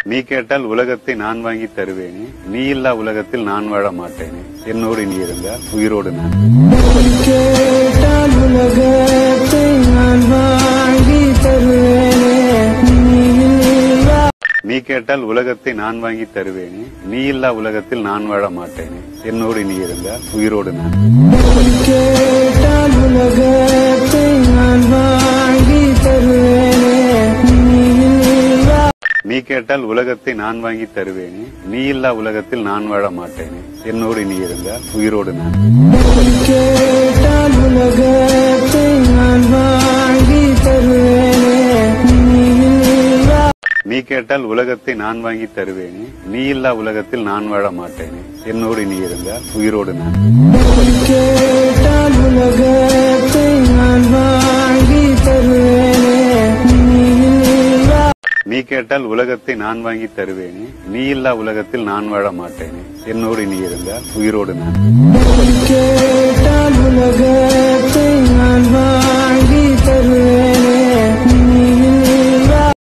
நீ கேட்டால் உலகத்தை நான் வாங்கி தருவேனே நீ இல்லா உலகத்தில் நான் வாழ மாட்டேனே என்னோடு நீ இருந்தால் உயிரோடு நான் கேட்டால் உலகத்தை நான் வாங்கி தருவேனே நீ இல்லா நீ கேட்டால் உலகத்தை நான் வாங்கி தருவேனே நீ இல்லா உலகத்தில் நான் வாழ மாட்டேனே என்னோடு நீ இருந்தால் உயிரோடு நான் கேட்டால் உலகத்தை நான் வாங்கி தருவேனே நீ இல்லா நீ கேட்டால் உலகத்தை நான் வாங்கி தருவேனே நீ இல்லா உலகத்தில் நான் வாழ மாட்டேனே என்னோடு நீ இருந்தால் உயிரோடு நான் கேட்டால் உலகத்தை நான் வாங்கி தருவேனே நீ இல்லா நீ கேட்டால் உலகத்தை நான் வாங்கி தருவேனே நீ இல்லா உலகத்தில் நான் வாழ மாட்டேனே என்னோடு நீ இருந்தால் உயிரோடு நான் கேட்டால் உலகத்தை நான் வாங்கி தருவேனே நீ இல்லா நீ கேட்டால் உலகத்தை நான் வாங்கி தருவேனே நீ இல்லா உலகத்தில் நான் வாழ மாட்டேனே என்னோடு நீ இருந்தால் உயிரோடு நான்